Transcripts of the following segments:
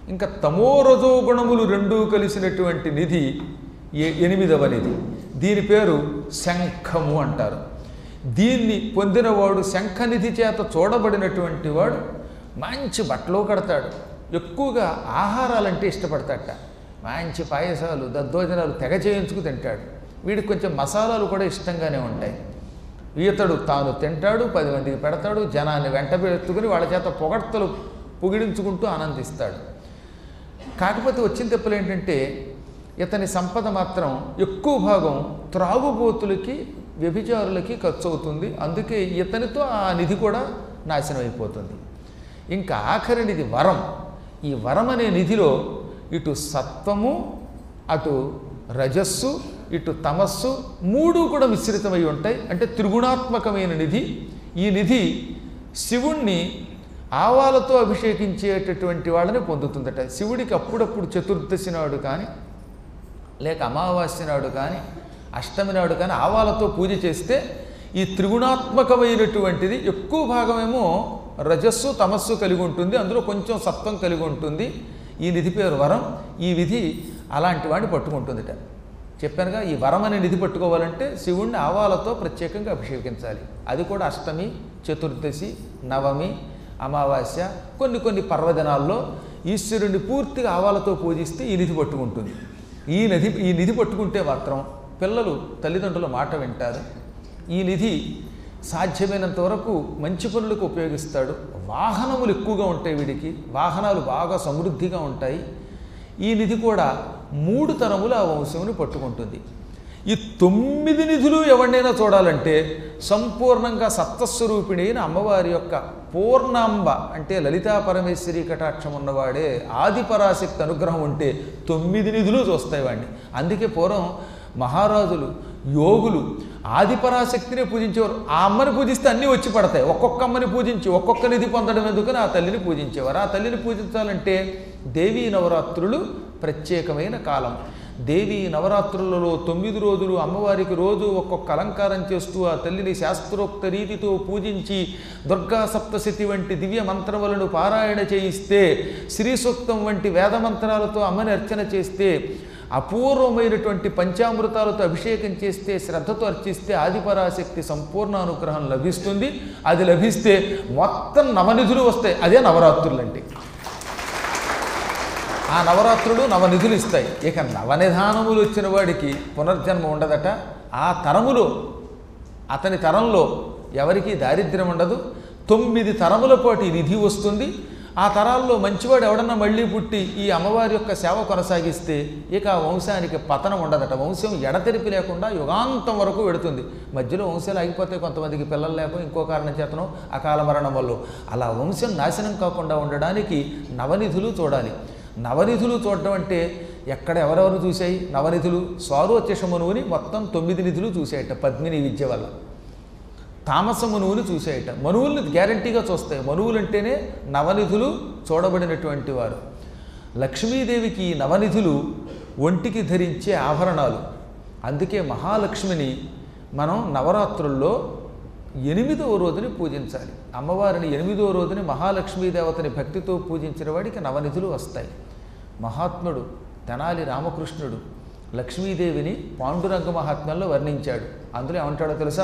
ఇంకా తమోరజో గుణములు రెండూ కలిసినటువంటి నిధి ఏ- ఎనిమిదవ నిధి దీని పేరు శంఖము అంటారు దీన్ని పొందినవాడు శంఖనిధి చేత చూడబడినటువంటి వాడు మంచి బట్టలు కడతాడు ఎక్కువగా ఆహారాలంటే ఇష్టపడతాడట మంచి పాయసాలు దద్దోజనాలు తెగ చేయించుకు తింటాడు వీడికి కొంచెం మసాలాలు కూడా ఇష్టంగానే ఉంటాయి ఈతడు తాను తింటాడు పది మందికి పెడతాడు జనాన్ని వెంట పెట్టుకుని వాళ్ళ చేత పొగడ్తలు పొగిడించుకుంటూ ఆనందిస్తాడు కాకపోతే వచ్చిన తెప్పలు ఏంటంటే ఇతని సంపద మాత్రం ఎక్కువ భాగం త్రాగుబోతులకి వ్యభిచారులకి ఖర్చు అవుతుంది అందుకే ఇతనితో ఆ నిధి కూడా నాశనం అయిపోతుంది ఇంకా ఆఖరి నిధి వరం ఈ వరం అనే నిధిలో ఇటు సత్వము అటు రజస్సు ఇటు తమస్సు మూడు కూడా మిశ్రితమై ఉంటాయి అంటే త్రిగుణాత్మకమైన నిధి ఈ నిధి శివుణ్ణి ఆవాలతో అభిషేకించేటటువంటి వాళ్ళని పొందుతుందట శివుడికి అప్పుడప్పుడు చతుర్దశి నాడు కానీ లేక అమావాస్య నాడు కానీ అష్టమి నాడు కానీ ఆవాలతో పూజ చేస్తే ఈ త్రిగుణాత్మకమైనటువంటిది ఎక్కువ భాగమేమో రజస్సు తమస్సు కలిగి ఉంటుంది అందులో కొంచెం సత్వం కలిగి ఉంటుంది ఈ నిధి పేరు వరం ఈ విధి అలాంటి వాడిని పట్టుకుంటుందిట చెప్పానుగా ఈ వరం అనే నిధి పట్టుకోవాలంటే శివుణ్ణి ఆవాలతో ప్రత్యేకంగా అభిషేకించాలి అది కూడా అష్టమి చతుర్దశి నవమి అమావాస్య కొన్ని కొన్ని పర్వదినాల్లో ఈశ్వరుణ్ణి పూర్తిగా ఆవాలతో పూజిస్తే ఈ నిధి పట్టుకుంటుంది ఈ నిధి ఈ నిధి పట్టుకుంటే మాత్రం పిల్లలు తల్లిదండ్రుల మాట వింటారు ఈ నిధి సాధ్యమైనంత వరకు మంచి పనులకు ఉపయోగిస్తాడు వాహనములు ఎక్కువగా ఉంటాయి వీడికి వాహనాలు బాగా సమృద్ధిగా ఉంటాయి ఈ నిధి కూడా మూడు తరములు ఆ వంశముని పట్టుకుంటుంది ఈ తొమ్మిది నిధులు ఎవరినైనా చూడాలంటే సంపూర్ణంగా సత్తస్వరూపిణి అయిన అమ్మవారి యొక్క పూర్ణాంబ అంటే లలితా పరమేశ్వరి కటాక్షం ఉన్నవాడే ఆదిపరాశక్తి అనుగ్రహం ఉంటే తొమ్మిది నిధులు చూస్తాయి వాడిని అందుకే పూర్వం మహారాజులు యోగులు ఆదిపరాశక్తిని పూజించేవారు ఆ అమ్మని పూజిస్తే అన్నీ వచ్చి పడతాయి ఒక్కొక్క అమ్మని పూజించి ఒక్కొక్క నిధి పొందడం ఎందుకని ఆ తల్లిని పూజించేవారు ఆ తల్లిని పూజించాలంటే దేవీ నవరాత్రులు ప్రత్యేకమైన కాలం దేవీ నవరాత్రులలో తొమ్మిది రోజులు అమ్మవారికి రోజు ఒక్కొక్క అలంకారం చేస్తూ ఆ తల్లిని శాస్త్రోక్త రీతితో పూజించి దుర్గా సప్తశతి వంటి దివ్య మంత్రములను పారాయణ చేయిస్తే శ్రీ సూక్తం వంటి వేద మంత్రాలతో అమ్మని అర్చన చేస్తే అపూర్వమైనటువంటి పంచామృతాలతో అభిషేకం చేస్తే శ్రద్ధతో అర్చిస్తే ఆదిపరాశక్తి సంపూర్ణ అనుగ్రహం లభిస్తుంది అది లభిస్తే మొత్తం నవనిధులు వస్తాయి అదే నవరాత్రులు అంటే ఆ నవరాత్రులు నవనిధులు ఇస్తాయి ఇక నవనిధానములు వచ్చిన వాడికి పునర్జన్మ ఉండదట ఆ తరములో అతని తరంలో ఎవరికీ దారిద్ర్యం ఉండదు తొమ్మిది తరముల పాటు ఈ నిధి వస్తుంది ఆ తరాల్లో మంచివాడు ఎవడన్నా మళ్ళీ పుట్టి ఈ అమ్మవారి యొక్క సేవ కొనసాగిస్తే ఇక ఆ వంశానికి పతనం ఉండదట వంశం ఎడతెరిపి లేకుండా యుగాంతం వరకు వెడుతుంది మధ్యలో వంశాలు ఆగిపోతే కొంతమందికి పిల్లలు లేక ఇంకో కారణం చేతనం అకాల మరణం వల్ల అలా వంశం నాశనం కాకుండా ఉండడానికి నవనిధులు చూడాలి నవనిధులు చూడడం అంటే ఎక్కడ ఎవరెవరు చూశాయి నవనిధులు స్వారోత్యషమనువుని మొత్తం తొమ్మిది నిధులు చూసాయట పద్మిని విద్య వల్ల తామస మనువుని చూసాయట మనువుల్ని గ్యారంటీగా చూస్తాయి మనువులు అంటేనే నవనిధులు చూడబడినటువంటి వారు లక్ష్మీదేవికి ఈ నవనిధులు ఒంటికి ధరించే ఆభరణాలు అందుకే మహాలక్ష్మిని మనం నవరాత్రుల్లో ఎనిమిదవ రోజుని పూజించాలి అమ్మవారిని ఎనిమిదవ రోజుని మహాలక్ష్మీ దేవతని భక్తితో పూజించిన వాడికి నవనిధులు వస్తాయి మహాత్ముడు తెనాలి రామకృష్ణుడు లక్ష్మీదేవిని పాండురంగ మహాత్మ్యంలో వర్ణించాడు అందులో ఏమంటాడో తెలుసా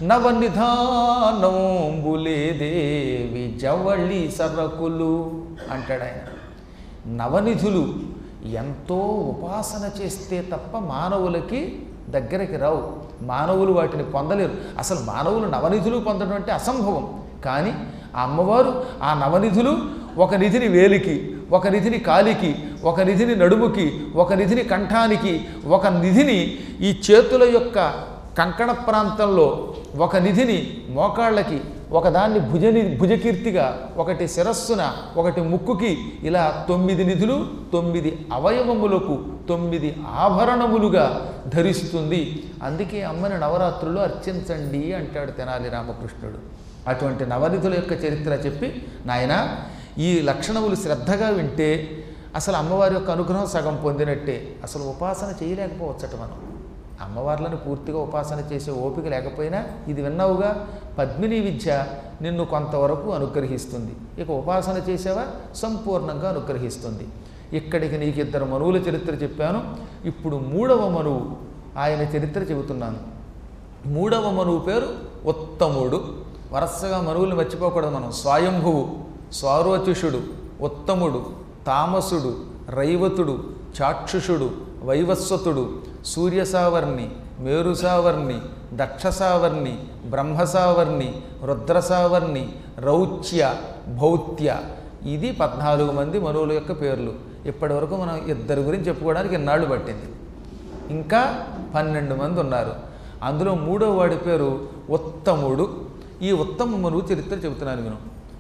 నవనిధానంబులే దేవి జవళి సర్రకులు అంటాడు ఆయన నవనిధులు ఎంతో ఉపాసన చేస్తే తప్ప మానవులకి దగ్గరికి రావు మానవులు వాటిని పొందలేరు అసలు మానవులు నవనిధులు పొందడం అంటే అసంభవం కానీ ఆ అమ్మవారు ఆ నవనిధులు ఒక నిధిని వేలికి ఒక నిధిని కాలికి ఒక నిధిని నడుముకి ఒక నిధిని కంఠానికి ఒక నిధిని ఈ చేతుల యొక్క కంకణ ప్రాంతంలో ఒక నిధిని మోకాళ్ళకి ఒకదాన్ని భుజని భుజకీర్తిగా ఒకటి శిరస్సున ఒకటి ముక్కుకి ఇలా తొమ్మిది నిధులు తొమ్మిది అవయవములకు తొమ్మిది ఆభరణములుగా ధరిస్తుంది అందుకే అమ్మని నవరాత్రులు అర్చించండి అంటాడు తెనాలి రామకృష్ణుడు అటువంటి నవనిధుల యొక్క చరిత్ర చెప్పి నాయన ఈ లక్షణములు శ్రద్ధగా వింటే అసలు అమ్మవారి యొక్క అనుగ్రహం సగం పొందినట్టే అసలు ఉపాసన చేయలేకపోవచ్చట మనం అమ్మవార్లను పూర్తిగా ఉపాసన చేసే ఓపిక లేకపోయినా ఇది విన్నావుగా పద్మిని విద్య నిన్ను కొంతవరకు అనుగ్రహిస్తుంది ఇక ఉపాసన చేసావా సంపూర్ణంగా అనుగ్రహిస్తుంది ఇక్కడికి నీకు ఇద్దరు మనువుల చరిత్ర చెప్పాను ఇప్పుడు మూడవ మనువు ఆయన చరిత్ర చెబుతున్నాను మూడవ మనువు పేరు ఉత్తముడు వరుసగా మనువులు మర్చిపోకూడదు మనం స్వయంభువు స్వారోచిషుడు ఉత్తముడు తామసుడు రైవతుడు చాక్షుషుడు వైవస్వతుడు సూర్యసావర్ణి మేరుసావర్ణి దక్షసావర్ణి బ్రహ్మసావర్ణి రుద్రసావర్ణి రౌచ్య భౌత్య ఇది పద్నాలుగు మంది మనువుల యొక్క పేర్లు ఇప్పటి వరకు మనం ఇద్దరి గురించి చెప్పుకోవడానికి ఇన్నాళ్ళు పట్టింది ఇంకా పన్నెండు మంది ఉన్నారు అందులో మూడో వాడి పేరు ఉత్తముడు ఈ ఉత్తమ మనువు చరిత్ర చెబుతున్నాను నేను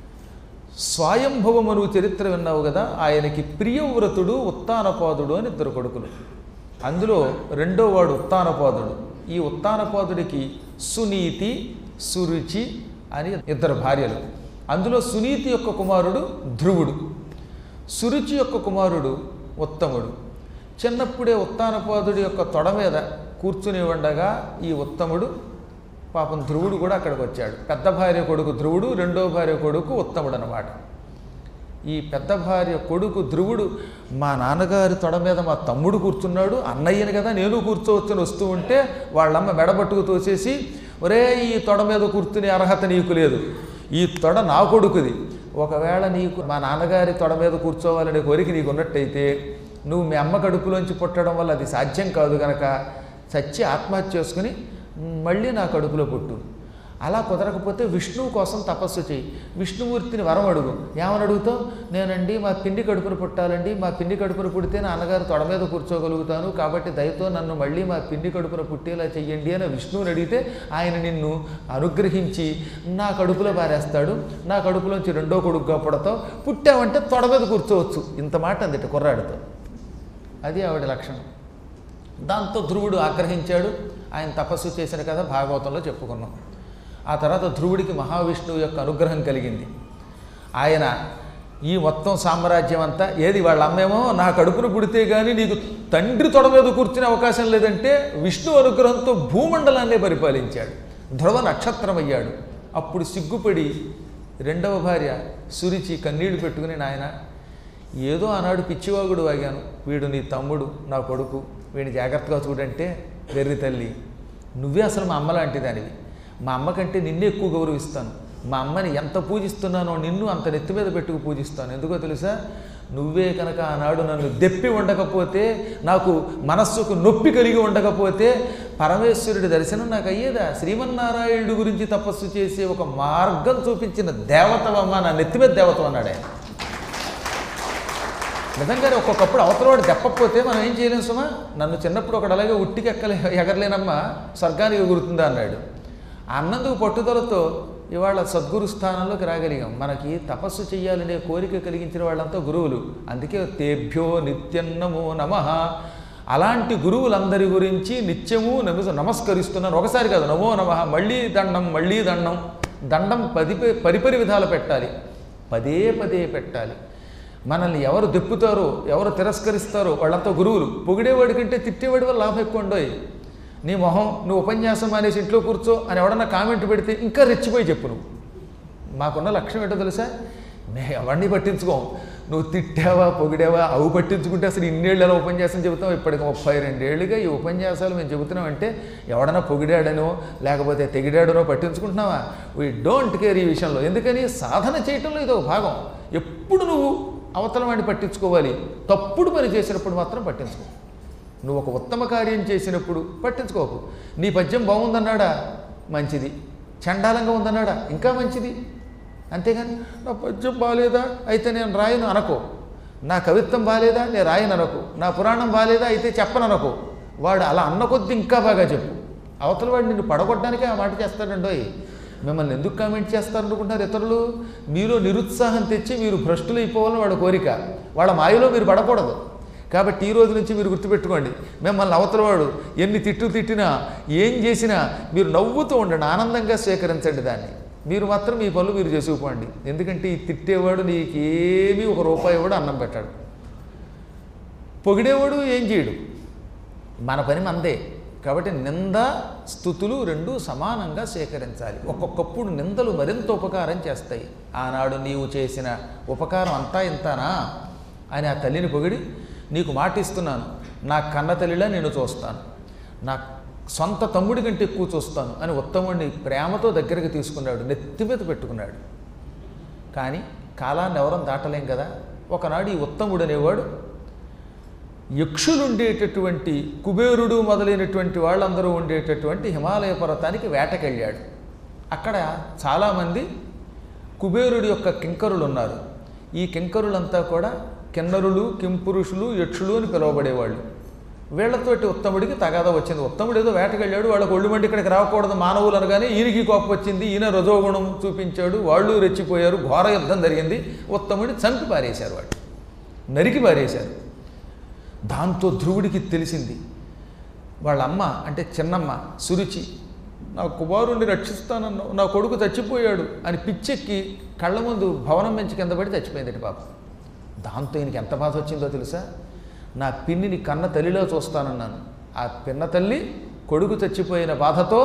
స్వయంభవ మనువు చరిత్ర విన్నావు కదా ఆయనకి ప్రియవ్రతుడు ఉత్తానపాదుడు అని ఇద్దరు కొడుకులు అందులో రెండో వాడు ఉత్తానపాదుడు ఈ ఉత్తానపాదుడికి సునీతి సురుచి అని ఇద్దరు భార్యలు అందులో సునీతి యొక్క కుమారుడు ధ్రువుడు సురుచి యొక్క కుమారుడు ఉత్తముడు చిన్నప్పుడే ఉత్తానపాదుడి యొక్క తొడ మీద కూర్చుని ఉండగా ఈ ఉత్తముడు పాపం ధ్రువుడు కూడా అక్కడికి వచ్చాడు పెద్ద భార్య కొడుకు ధ్రువుడు రెండో భార్య కొడుకు ఉత్తముడు అనమాట ఈ పెద్ద భార్య కొడుకు ధ్రువుడు మా నాన్నగారి తొడ మీద మా తమ్ముడు కూర్చున్నాడు అన్నయ్యని కదా నేను కూర్చోవచ్చని వస్తూ ఉంటే వాళ్ళమ్మ మెడబట్టుకు తోసేసి ఒరే ఈ తొడ మీద కూర్చునే అర్హత నీకు లేదు ఈ తొడ నా కొడుకుది ఒకవేళ నీకు మా నాన్నగారి తొడ మీద కూర్చోవాలనే కోరిక నీకు ఉన్నట్టయితే నువ్వు మీ అమ్మ కడుపులోంచి పుట్టడం వల్ల అది సాధ్యం కాదు గనక చచ్చి ఆత్మహత్య చేసుకుని మళ్ళీ నా కడుపులో పుట్టు అలా కుదరకపోతే విష్ణువు కోసం తపస్సు చేయి విష్ణుమూర్తిని వరం అడుగు ఏమని అడుగుతావు నేనండి మా పిండి కడుపును పుట్టాలండి మా పిండి కడుపును పుడితే నాన్నగారు తొడ మీద కూర్చోగలుగుతాను కాబట్టి దయతో నన్ను మళ్ళీ మా పిండి కడుపున పుట్టేలా చెయ్యండి అని విష్ణువుని అడిగితే ఆయన నిన్ను అనుగ్రహించి నా కడుపులో పారేస్తాడు నా కడుపులోంచి రెండో కొడుకుగా పుడతావు పుట్టావంటే తొడ మీద కూర్చోవచ్చు ఇంత మాట అందిట కుర్రాడితో అది ఆవిడ లక్షణం దాంతో ధ్రువుడు ఆగ్రహించాడు ఆయన తపస్సు చేసిన కథ భాగవతంలో చెప్పుకున్నాం ఆ తర్వాత ధ్రువుడికి మహావిష్ణువు యొక్క అనుగ్రహం కలిగింది ఆయన ఈ మొత్తం సామ్రాజ్యం అంతా ఏది వాళ్ళ అమ్మేమో నా కడుపును పుడితే కానీ నీకు తండ్రి తొడ మీద కూర్చునే అవకాశం లేదంటే విష్ణు అనుగ్రహంతో భూమండలాన్నే పరిపాలించాడు ధ్రువ నక్షత్రమయ్యాడు అప్పుడు సిగ్గుపడి రెండవ భార్య సురిచి కన్నీళ్లు పెట్టుకుని నాయన ఏదో ఆనాడు పిచ్చివాగుడు వాగాను వీడు నీ తమ్ముడు నా కొడుకు వీడిని జాగ్రత్తగా చూడంటే వెర్రి తల్లి నువ్వే అసలు మా అమ్మ లాంటిదానివి మా అమ్మ కంటే నిన్నే ఎక్కువ గౌరవిస్తాను మా అమ్మని ఎంత పూజిస్తున్నానో నిన్ను అంత నెత్తి మీద పెట్టుకు పూజిస్తాను ఎందుకో తెలుసా నువ్వే కనుక ఆనాడు నన్ను దెప్పి ఉండకపోతే నాకు మనస్సుకు నొప్పి కలిగి ఉండకపోతే పరమేశ్వరుడి దర్శనం నాకు అయ్యేదా శ్రీమన్నారాయణుడి గురించి తపస్సు చేసే ఒక మార్గం చూపించిన దేవతవమ్మ నా నెత్తి మీద దేవతం అన్నాడు ఆయన నిజంగానే ఒక్కొక్కప్పుడు అవతలవాడు దెప్పకపోతే మనం ఏం చేయలేం సుమా నన్ను చిన్నప్పుడు ఒకడు అలాగే ఉట్టికి ఎక్కలే ఎగరలేనమ్మా స్వర్గానికి ఎగురుతుందా అన్నాడు అన్నందుకు పట్టుదలతో ఇవాళ సద్గురు స్థానంలోకి రాగలిగాం మనకి తపస్సు చేయాలనే కోరిక కలిగించిన వాళ్ళంతా గురువులు అందుకే తేభ్యో నిత్యన్నమో నమ అలాంటి గురువులందరి గురించి నిత్యము నమ నమస్కరిస్తున్నాను ఒకసారి కాదు నమో నమ మళ్ళీ దండం మళ్ళీ దండం దండం పది పరిపరి విధాలు పెట్టాలి పదే పదే పెట్టాలి మనల్ని ఎవరు దెప్పుతారో ఎవరు తిరస్కరిస్తారో వాళ్ళంతా గురువులు పొగిడేవాడి కంటే తిట్టేవాడి వల్ల లాభం ఎక్కువ ఉండోయ్ నీ మొహం నువ్వు ఉపన్యాసం మానేసి ఇంట్లో కూర్చో అని ఎవడన్నా కామెంట్ పెడితే ఇంకా రెచ్చిపోయి చెప్పు నువ్వు మాకున్న లక్ష్యం ఏంటో తెలుసా మే ఎవరిని పట్టించుకోం నువ్వు తిట్టావా పొగిడావా అవి పట్టించుకుంటే అసలు ఇన్నేళ్ళు ఎలా ఉపన్యాసం చెబుతాం ఇప్పటికి ముప్పై రెండేళ్లుగా ఈ ఉపన్యాసాలు మేము చెబుతున్నామంటే ఎవడన్నా పొగిడాడనో లేకపోతే తెగిడాడనో పట్టించుకుంటున్నావా వీ డోంట్ కేర్ ఈ విషయంలో ఎందుకని సాధన చేయటంలో ఇది ఒక భాగం ఎప్పుడు నువ్వు అవతల వాడిని పట్టించుకోవాలి తప్పుడు పని చేసినప్పుడు మాత్రం పట్టించుకో నువ్వు ఒక ఉత్తమ కార్యం చేసినప్పుడు పట్టించుకోకు నీ పద్యం బాగుందన్నాడా మంచిది చండాలంగా ఉందన్నాడా ఇంకా మంచిది అంతేగాని నా పద్యం బాగాలేదా అయితే నేను రాయను అనకో నా కవిత్వం బాగాలేదా నేను రాయను అనకు నా పురాణం బాగాలేదా అయితే చెప్పను అనకో వాడు అలా అన్న కొద్దీ ఇంకా బాగా చెప్పు అవతల వాడు నిన్ను పడగొట్టడానికే ఆ మాట చేస్తాడండోయ్ మిమ్మల్ని ఎందుకు కామెంట్ చేస్తారనుకుంటున్నారు ఇతరులు మీలో నిరుత్సాహం తెచ్చి మీరు భ్రష్టులైపోవాలని వాడి కోరిక వాళ్ళ మాయలో మీరు పడకూడదు కాబట్టి ఈ రోజు నుంచి మీరు గుర్తుపెట్టుకోండి మిమ్మల్ని అవతలవాడు ఎన్ని తిట్టు తిట్టినా ఏం చేసినా మీరు నవ్వుతూ ఉండండి ఆనందంగా స్వీకరించండి దాన్ని మీరు మాత్రం మీ పనులు మీరు చేసుకుపోండి ఎందుకంటే ఈ తిట్టేవాడు నీకేమీ ఒక రూపాయి కూడా అన్నం పెట్టాడు పొగిడేవాడు ఏం చేయడు మన పని మందే కాబట్టి నింద స్థుతులు రెండూ సమానంగా సేకరించాలి ఒక్కొక్కప్పుడు నిందలు మరింత ఉపకారం చేస్తాయి ఆనాడు నీవు చేసిన ఉపకారం అంతా ఇంతానా అని ఆ తల్లిని పొగిడి నీకు మాట ఇస్తున్నాను నా కన్న తల్లిలా నేను చూస్తాను నా సొంత తమ్ముడి కంటే ఎక్కువ చూస్తాను అని ఉత్తముడిని ప్రేమతో దగ్గరికి తీసుకున్నాడు నెత్తి మీద పెట్టుకున్నాడు కానీ కాలాన్ని ఎవరం దాటలేం కదా ఒకనాడు ఈ ఉత్తముడు అనేవాడు యక్షులు ఉండేటటువంటి కుబేరుడు మొదలైనటువంటి వాళ్ళందరూ ఉండేటటువంటి హిమాలయ పర్వతానికి వేటకెళ్ళాడు అక్కడ చాలామంది కుబేరుడి యొక్క కింకరులు ఉన్నారు ఈ కింకరులంతా కూడా కిన్నరులు కింపురుషులు యక్షులు అని పిలువబడేవాళ్ళు వీళ్లతోటి ఉత్తముడికి తగాదా వచ్చింది ఉత్తముడు ఏదో వేటకెళ్ళాడు వాళ్ళకి ఒళ్ళు మండి ఇక్కడికి రాకూడదు మానవులు అనగానే ఈయనకి కోపం వచ్చింది ఈయన రజోగుణం చూపించాడు వాళ్ళు రెచ్చిపోయారు ఘోర యుద్ధం జరిగింది ఉత్తముడిని చంపి పారేశారు వాళ్ళు నరికి పారేశారు దాంతో ధ్రువుడికి తెలిసింది వాళ్ళ అమ్మ అంటే చిన్నమ్మ సురుచి నా కుమారుణ్ణి రక్షిస్తానన్నావు నా కొడుకు చచ్చిపోయాడు అని పిచ్చెక్కి కళ్ళ ముందు భవనం నుంచి కింద పడి చచ్చిపోయిందటి పాప దాంతో ఈయనకి ఎంత బాధ వచ్చిందో తెలుసా నా పిన్నిని కన్న తల్లిలో చూస్తానన్నాను ఆ పిన్న తల్లి కొడుకు చచ్చిపోయిన బాధతో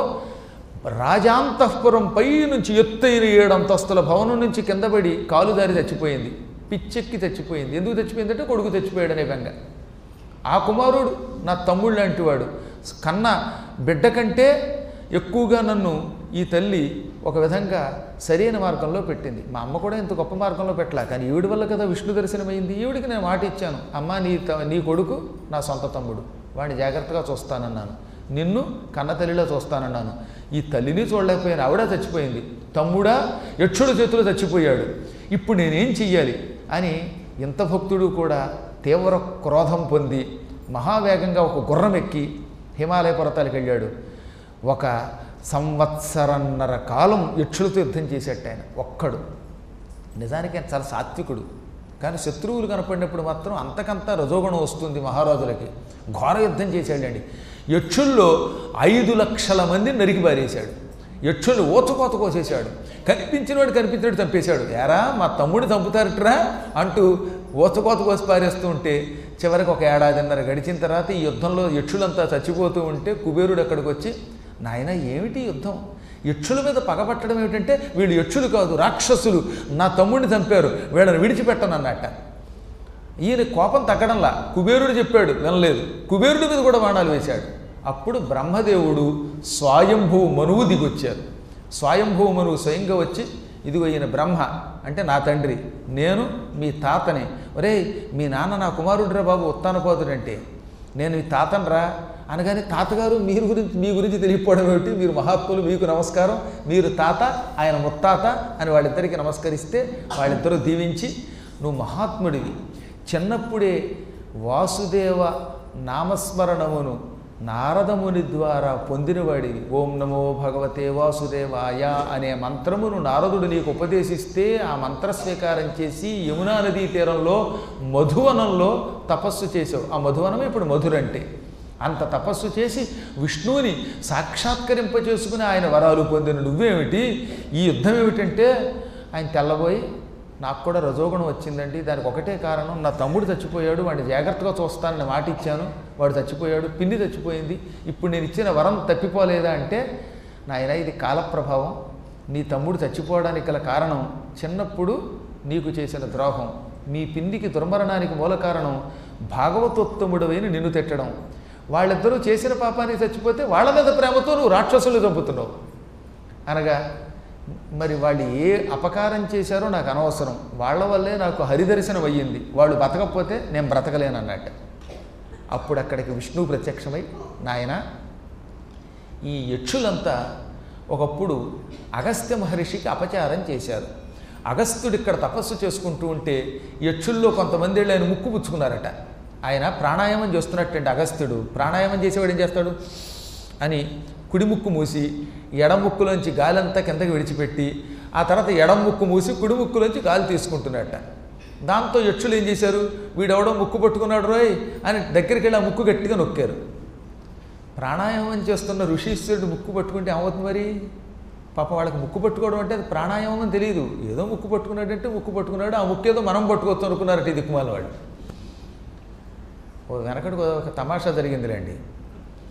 రాజాంతఃపురం పై నుంచి ఎత్తైన ఏడంతస్తుల భవనం నుంచి కింద పడి కాలుదారి చచ్చిపోయింది పిచ్చెక్కి చచ్చిపోయింది ఎందుకు చచ్చిపోయిందంటే కొడుకు చచ్చిపోయాడనే బెంగ ఆ కుమారుడు నా తమ్ముడు లాంటివాడు కన్న బిడ్డ కంటే ఎక్కువగా నన్ను ఈ తల్లి ఒక విధంగా సరైన మార్గంలో పెట్టింది మా అమ్మ కూడా ఇంత గొప్ప మార్గంలో పెట్టలా కానీ ఈవిడి వల్ల కదా విష్ణు దర్శనమైంది ఈవిడికి నేను మాట ఇచ్చాను అమ్మ నీ త- నీ కొడుకు నా సొంత తమ్ముడు వాడిని జాగ్రత్తగా చూస్తానన్నాను నిన్ను కన్న తల్లిలో చూస్తానన్నాను ఈ తల్లిని చూడలేకపోయాను ఆవిడ చచ్చిపోయింది తమ్ముడా యక్షుడు చేతిలో చచ్చిపోయాడు ఇప్పుడు నేనేం చెయ్యాలి అని ఇంత భక్తుడు కూడా తీవ్ర క్రోధం పొంది మహావేగంగా ఒక గుర్రం ఎక్కి హిమాలయ పర్వతాలకు వెళ్ళాడు ఒక సంవత్సరన్నర కాలం యక్షులతో యుద్ధం చేసేట ఆయన ఒక్కడు నిజానికి ఆయన చాలా సాత్వికుడు కానీ శత్రువులు కనపడినప్పుడు మాత్రం అంతకంతా రజోగుణం వస్తుంది మహారాజులకి ఘోర యుద్ధం చేశాడండి యక్షుల్లో ఐదు లక్షల మందిని నరికి పారేశాడు యక్షులు ఓతకోత కోసేశాడు కనిపించినవాడు కనిపించినట్టు చంపేశాడు ఎరా మా తమ్ముడు చంపుతారట్రా అంటూ ఓతకోత కోసి పారేస్తూ ఉంటే చివరికి ఒక ఏడాదిన్నర గడిచిన తర్వాత ఈ యుద్ధంలో యక్షులంతా చచ్చిపోతూ ఉంటే కుబేరుడు అక్కడికి వచ్చి నాయన ఏమిటి యుద్ధం యక్షుల మీద పగపట్టడం ఏమిటంటే వీళ్ళు యక్షులు కాదు రాక్షసులు నా తమ్ముడిని చంపారు వీళ్ళని విడిచిపెట్టనన్నట్ట ఈయన కోపం తగ్గడంలా కుబేరుడు చెప్పాడు వినలేదు కుబేరుడి మీద కూడా బాణాలు వేశాడు అప్పుడు బ్రహ్మదేవుడు స్వయంభూ మనువు దిగొచ్చారు స్వయంభూ మనువు స్వయంగా వచ్చి ఇదిగో ఈయన బ్రహ్మ అంటే నా తండ్రి నేను మీ తాతని ఒరేయ్ మీ నాన్న నా కుమారుడిరా బాబు ఉత్తానపోతుడంటే నేను ఈ తాతనరా అనగానే తాతగారు మీరు గురించి మీ గురించి తెలియకపోవడం ఏమిటి మీరు మహాత్ములు మీకు నమస్కారం మీరు తాత ఆయన ముత్తాత అని వాళ్ళిద్దరికి నమస్కరిస్తే వాళ్ళిద్దరూ దీవించి నువ్వు మహాత్ముడివి చిన్నప్పుడే వాసుదేవ నామస్మరణమును నారదముని ద్వారా పొందినవాడివి ఓం నమో భగవతే వాసుదేవాయ అనే మంత్రమును నారదుడు నీకు ఉపదేశిస్తే ఆ మంత్ర స్వీకారం చేసి యమునా నదీ తీరంలో మధువనంలో తపస్సు చేసావు ఆ మధువనం ఇప్పుడు మధురంటే అంత తపస్సు చేసి విష్ణువుని సాక్షాత్కరింప చేసుకుని ఆయన వరాలు పొందిన నువ్వేమిటి ఈ యుద్ధం ఏమిటంటే ఆయన తెల్లబోయి నాకు కూడా రజోగుణం వచ్చిందండి దానికి ఒకటే కారణం నా తమ్ముడు చచ్చిపోయాడు వాడిని జాగ్రత్తగా చూస్తానని మాట ఇచ్చాను వాడు చచ్చిపోయాడు పిన్ని చచ్చిపోయింది ఇప్పుడు నేను ఇచ్చిన వరం తప్పిపోలేదా అంటే నాయన ఇది కాలప్రభావం నీ తమ్ముడు చచ్చిపోవడానికి గల కారణం చిన్నప్పుడు నీకు చేసిన ద్రోహం మీ పిన్నికి దుర్మరణానికి మూల కారణం భాగవతోత్తముడవైన నిన్ను తిట్టడం వాళ్ళిద్దరూ చేసిన పాపానికి చచ్చిపోతే వాళ్ళ మీద ప్రేమతో నువ్వు రాక్షసులు చంపుతున్నావు అనగా మరి వాళ్ళు ఏ అపకారం చేశారో నాకు అనవసరం వాళ్ళ వల్లే నాకు హరిదర్శనం అయ్యింది వాళ్ళు బతకపోతే నేను బ్రతకలేను అన్నట్టు అప్పుడు అక్కడికి విష్ణువు ప్రత్యక్షమై నాయన ఈ యక్షులంతా ఒకప్పుడు అగస్త్య మహర్షికి అపచారం చేశారు అగస్త్యుడు ఇక్కడ తపస్సు చేసుకుంటూ ఉంటే యక్షుల్లో కొంతమంది వెళ్ళి ఆయన ముక్కు పుచ్చుకున్నారట ఆయన ప్రాణాయామం చేస్తున్నట్టండి అగస్త్యుడు ప్రాణాయామం చేసేవాడు ఏం చేస్తాడు అని కుడి ముక్కు మూసి ఎడం ముక్కులోంచి గాలంతా కిందకి విడిచిపెట్టి ఆ తర్వాత ఎడం ముక్కు మూసి కుడి ముక్కులోంచి గాలి తీసుకుంటున్నట్ట దాంతో యక్షులు ఏం చేశారు వీడెవడో ముక్కు పట్టుకున్నాడు రోయ్ అని దగ్గరికి వెళ్ళి ఆ ముక్కు గట్టిగా నొక్కారు ప్రాణాయామం చేస్తున్న ఋషీశ్వరుడు ముక్కు పట్టుకుంటే ఏమవుతుంది మరి పాప వాళ్ళకి ముక్కు పట్టుకోవడం అంటే అది ప్రాణాయామం అని తెలియదు ఏదో ముక్కు పట్టుకున్నాడంటే ముక్కు పట్టుకున్నాడు ఆ ముక్కు ఏదో మనం పట్టుకోవచ్చు అనుకున్నారట ఈ దిక్కుమాల వాడు ఓ వెనకడికి ఒక తమాషా జరిగిందిలేండి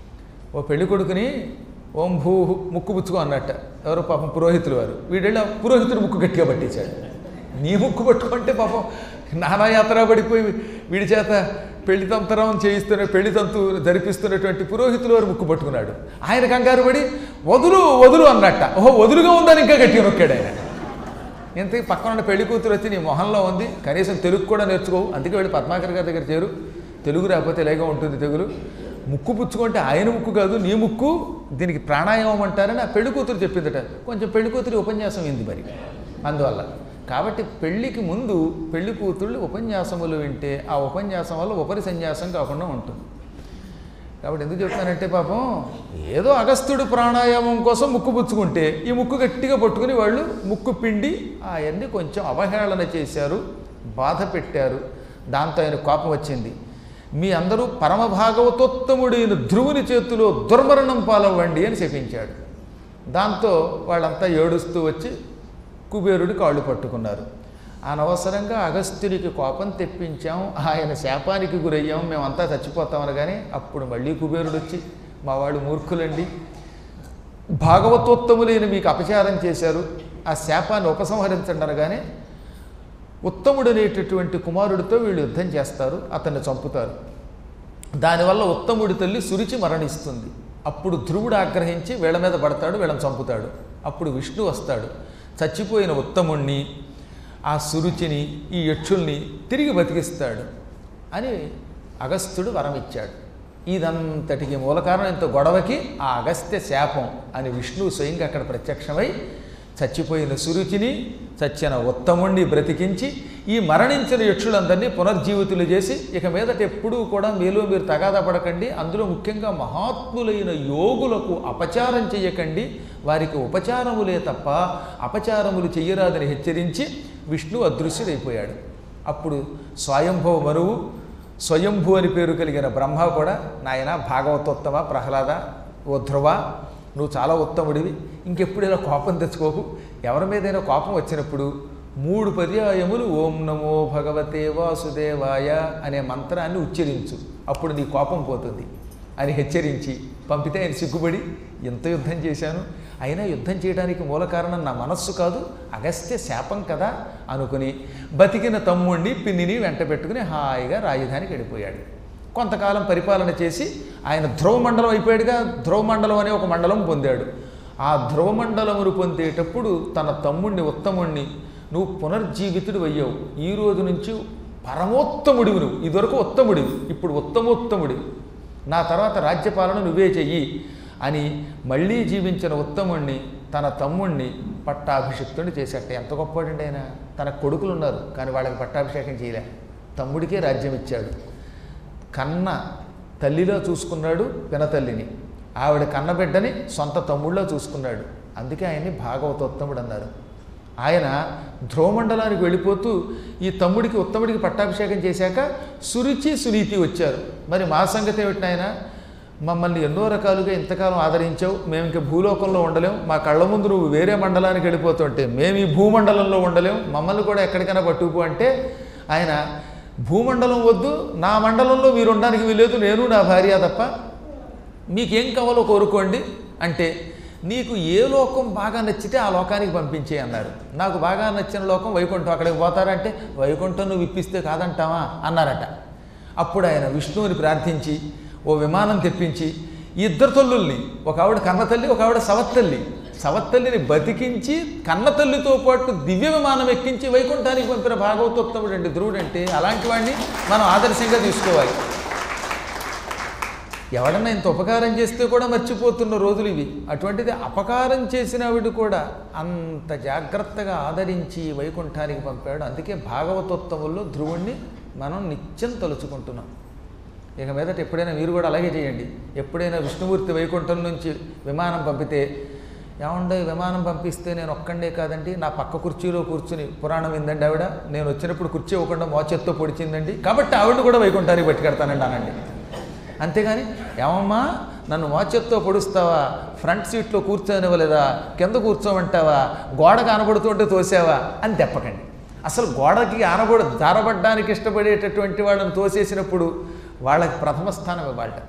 ఓ పెళ్లి కొడుకుని ఓం భూ ముక్కు పుచ్చుకో అన్నట్ట ఎవరో పాపం పురోహితులు వారు వీడెళ్ళి ఆ పురోహితుడు ముక్కు గట్టిగా పట్టించాడు నీ ముక్కు పట్టుకుంటే పాపం నానాయాత్ర పడిపోయి వీడి చేత పెళ్లి తంతరం చేయిస్తున్న పెళ్లి తంతు జరిపిస్తున్నటువంటి పురోహితులు వారు ముక్కు పట్టుకున్నాడు ఆయన కంగారు పడి వదులు వదులు అన్నట్ట ఓహో వదులుగా ఉందని ఇంకా గట్టిగా నొక్కాడు ఆయన ఇంతకీ పక్కన ఉన్న పెళ్లి కూతురు వచ్చి నీ మొహంలో ఉంది కనీసం తెలుగు కూడా నేర్చుకోవు అందుకే వెళ్ళి పద్మాకర్ గారి దగ్గర చేరు తెలుగు రాకపోతే ఇలాగే ఉంటుంది తెగులు ముక్కు పుచ్చుకుంటే ఆయన ముక్కు కాదు నీ ముక్కు దీనికి ప్రాణాయామం అంటారని ఆ పెళ్లి కూతురు చెప్పిందట కొంచెం పెళ్లి కూతురి ఉపన్యాసం అయింది మరి అందువల్ల కాబట్టి పెళ్లికి ముందు పెళ్లి కూతుళ్ళు ఉపన్యాసములు వింటే ఆ ఉపన్యాసం వల్ల ఉపరి సన్యాసం కాకుండా ఉంటుంది కాబట్టి ఎందుకు చెప్తానంటే పాపం ఏదో అగస్త్యుడు ప్రాణాయామం కోసం ముక్కు పుచ్చుకుంటే ఈ ముక్కు గట్టిగా పట్టుకుని వాళ్ళు ముక్కు పిండి అవన్నీ కొంచెం అవహేళన చేశారు బాధ పెట్టారు దాంతో ఆయన కోపం వచ్చింది మీ అందరూ పరమ భాగవతోత్తముడైన ధ్రువుని చేతిలో దుర్మరణం పాలవ్వండి అని చెప్పించాడు దాంతో వాళ్ళంతా ఏడుస్తూ వచ్చి కుబేరుడి కాళ్ళు పట్టుకున్నారు అనవసరంగా అగస్త్యునికి కోపం తెప్పించాం ఆయన శాపానికి గురయ్యాం మేమంతా చచ్చిపోతామని కానీ అప్పుడు మళ్ళీ కుబేరుడు వచ్చి మా వాళ్ళు మూర్ఖులండి భాగవతోత్తములైన మీకు అపచారం చేశారు ఆ శాపాన్ని ఉపసంహరించండి అనగానే ఉత్తముడనేటటువంటి కుమారుడితో వీళ్ళు యుద్ధం చేస్తారు అతన్ని చంపుతారు దానివల్ల ఉత్తముడి తల్లి సురిచి మరణిస్తుంది అప్పుడు ధ్రువుడు ఆగ్రహించి వీళ్ళ మీద పడతాడు వీళ్ళని చంపుతాడు అప్పుడు విష్ణు వస్తాడు చచ్చిపోయిన ఉత్తముణ్ణి ఆ సురుచిని ఈ యక్షుల్ని తిరిగి బతికిస్తాడు అని అగస్త్యుడు వరం ఇచ్చాడు ఇదంతటికి మూల కారణం ఇంత గొడవకి ఆ అగస్త్య శాపం అని విష్ణువు స్వయంగా అక్కడ ప్రత్యక్షమై చచ్చిపోయిన సురుచిని చచ్చిన ఉత్తముణ్ణి బ్రతికించి ఈ మరణించిన యక్షులందరినీ పునర్జీవితులు చేసి ఇక మీదట ఎప్పుడూ కూడా మీలో మీరు తగాదా పడకండి అందులో ముఖ్యంగా మహాత్ములైన యోగులకు అపచారం చేయకండి వారికి ఉపచారములే తప్ప అపచారములు చెయ్యరాదని హెచ్చరించి విష్ణు అదృశ్యుడైపోయాడు అప్పుడు స్వయంభవ మనువు స్వయంభూ అని పేరు కలిగిన బ్రహ్మ కూడా నాయన భాగవతోత్తమ ప్రహ్లాద ఓ ధ్రువ నువ్వు చాలా ఉత్తముడివి ఇంకెప్పుడు ఇలా కోపం తెచ్చుకోకు ఎవరి మీదైనా కోపం వచ్చినప్పుడు మూడు పర్యాయములు ఓం నమో భగవతే వాసుదేవాయ అనే మంత్రాన్ని ఉచ్చరించు అప్పుడు నీ కోపం పోతుంది అని హెచ్చరించి పంపితే ఆయన సిగ్గుపడి ఎంత యుద్ధం చేశాను అయినా యుద్ధం చేయడానికి మూల కారణం నా మనస్సు కాదు అగస్త్య శాపం కదా అనుకుని బతికిన తమ్ముణ్ణి పిన్నిని వెంట పెట్టుకుని హాయిగా రాజధానికి వెళ్ళిపోయాడు కొంతకాలం పరిపాలన చేసి ఆయన ధ్రువ మండలం అయిపోయాడుగా ధ్రువ మండలం అనే ఒక మండలం పొందాడు ఆ ధ్రువ మండలమును పొందేటప్పుడు తన తమ్ముణ్ణి ఉత్తముణ్ణి నువ్వు పునర్జీవితుడు అయ్యావు ఈ రోజు నుంచి పరమోత్తముడివి నువ్వు ఇదివరకు ఉత్తముడివి ఇప్పుడు ఉత్తమోత్తముడివి నా తర్వాత రాజ్యపాలన నువ్వే చెయ్యి అని మళ్ళీ జీవించిన ఉత్తముణ్ణి తన తమ్ముణ్ణి పట్టాభిషిక్తుని చేసేట ఎంత గొప్పవాడండి ఆయన తన కొడుకులు ఉన్నారు కానీ వాళ్ళకి పట్టాభిషేకం చేయలే తమ్ముడికే రాజ్యం ఇచ్చాడు కన్న తల్లిలో చూసుకున్నాడు పినతల్లిని ఆవిడ కన్నబిడ్డని సొంత తమ్ముళ్ళలో చూసుకున్నాడు అందుకే ఆయన్ని భాగవతోత్తముడు అన్నారు ఆయన ధ్రువమండలానికి వెళ్ళిపోతూ ఈ తమ్ముడికి ఉత్తముడికి పట్టాభిషేకం చేశాక సురుచి సునీతి వచ్చారు మరి మా సంగతి ఏమిటి ఆయన మమ్మల్ని ఎన్నో రకాలుగా ఇంతకాలం ఆదరించావు మేము ఇంక భూలోకంలో ఉండలేం మా కళ్ళ ముందు నువ్వు వేరే మండలానికి వెళ్ళిపోతుంటే మేము ఈ భూమండలంలో ఉండలేం మమ్మల్ని కూడా ఎక్కడికైనా పట్టుకుపో అంటే ఆయన భూమండలం వద్దు నా మండలంలో మీరు ఉండడానికి వీలేదు నేను నా భార్య తప్ప మీకేం కావాలో కోరుకోండి అంటే నీకు ఏ లోకం బాగా నచ్చితే ఆ లోకానికి పంపించే అన్నారు నాకు బాగా నచ్చిన లోకం వైకుంఠం అక్కడికి పోతారంటే వైకుంఠం నువ్వు ఇప్పిస్తే కాదంటావా అన్నారట అప్పుడు ఆయన విష్ణువుని ప్రార్థించి ఓ విమానం తెప్పించి ఈ ఇద్దరు తల్లుల్ని ఒక ఆవిడ కన్నతల్లి ఒక ఆవిడ సవత్తల్లి సవత్తల్లిని బతికించి కన్నతల్లితో పాటు దివ్య విమానం ఎక్కించి వైకుంఠానికి పంపిన భాగవతోత్తముడు అండి ధ్రువుడు అంటే అలాంటి వాడిని మనం ఆదర్శంగా తీసుకోవాలి ఎవడన్నా ఇంత ఉపకారం చేస్తే కూడా మర్చిపోతున్న రోజులు ఇవి అటువంటిది అపకారం చేసిన ఆవిడ కూడా అంత జాగ్రత్తగా ఆదరించి వైకుంఠానికి పంపాడు అందుకే భాగవతోత్తముల్లో ధ్రువుణ్ణి మనం నిత్యం తలుచుకుంటున్నాం ఇక మీదట ఎప్పుడైనా మీరు కూడా అలాగే చేయండి ఎప్పుడైనా విష్ణుమూర్తి వైకుంఠం నుంచి విమానం పంపితే ఏమండే విమానం పంపిస్తే నేను ఒక్కండే కాదండి నా పక్క కుర్చీలో కూర్చుని పురాణం ఏందండి ఆవిడ నేను వచ్చినప్పుడు కుర్చీ ఇవ్వకుండా మోచెత్తో పొడిచిందండి కాబట్టి ఆవిడని కూడా వైకుంఠానికి పట్టుకెడతానండి అనండి అంతేగాని ఏమమ్మా నన్ను మోచెత్తో పొడుస్తావా ఫ్రంట్ సీట్లో కూర్చోనివ్వలేదా కింద కూర్చోమంటావా గోడ కనబడుతుంటే తోసావా అని తెప్పకండి అసలు గోడకి ఆనబడి జారబడ్డానికి ఇష్టపడేటటువంటి వాళ్ళని తోసేసినప్పుడు వాళ్ళకి ప్రథమ స్థానం ఇవ్వాలట